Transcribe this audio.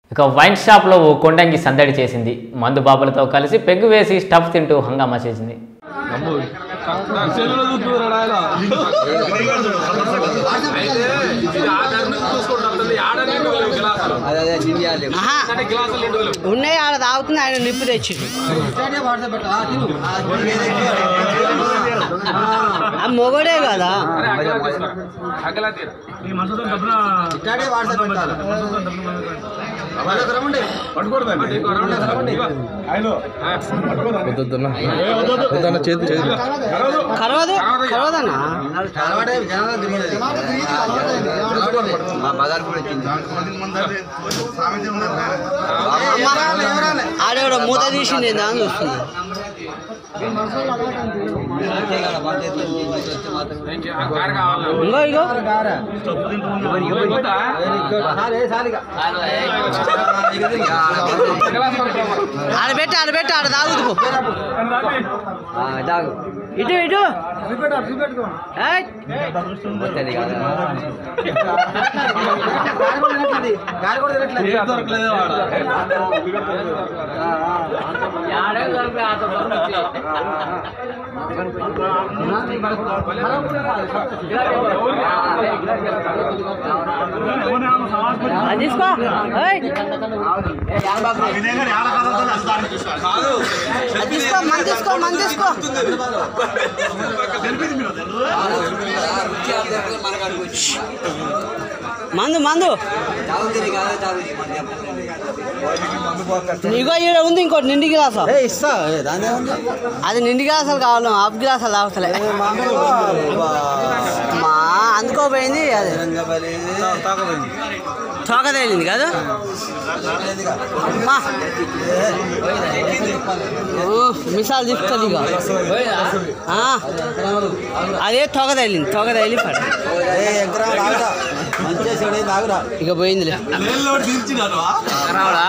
ఇక వైన్ షాప్లో ఓ కొండంగి సందడి చేసింది మందు బాబులతో కలిసి పెగ్గు వేసి స్టఫ్ తింటూ హంగామా చేసింది ఉన్నాయి ఆడ తాగుతుంది ఆయన నిప్పు తెచ్చిండు ఆ మొగడే కదా చేతి చేతి కలవదు కలవదన్నా ఆడేవాడు మూత తీసింది దాని చూస్తుంది ఇంకో ఇగో ఆడబెట్టి ఆడబెట్టి ఆడ తాగుదు పో. ఇటు ఇటు ఏయ్. అది తీసుకో ఏయ్. అది తీసుకో మంది తీసుకో మంది తీసుకో మందు మందు ఇగో ఈడ ఉంది ఇంకోటి నిండి గ్లాసు ఇస్తా దాని అది నిండి గ్లాసులు కావాలి హాఫ్ గ్లాసులు తాగుతలే మా అందుకోపోయింది అది తోక తేలింది కదా మా ఓ, మిసాల్ చెప్తుంది ఇక ఆ, అదే తోక తేలింది తోక తేలి పడ మంచిగా చెడు తాగురా ఇక పోయిందిలే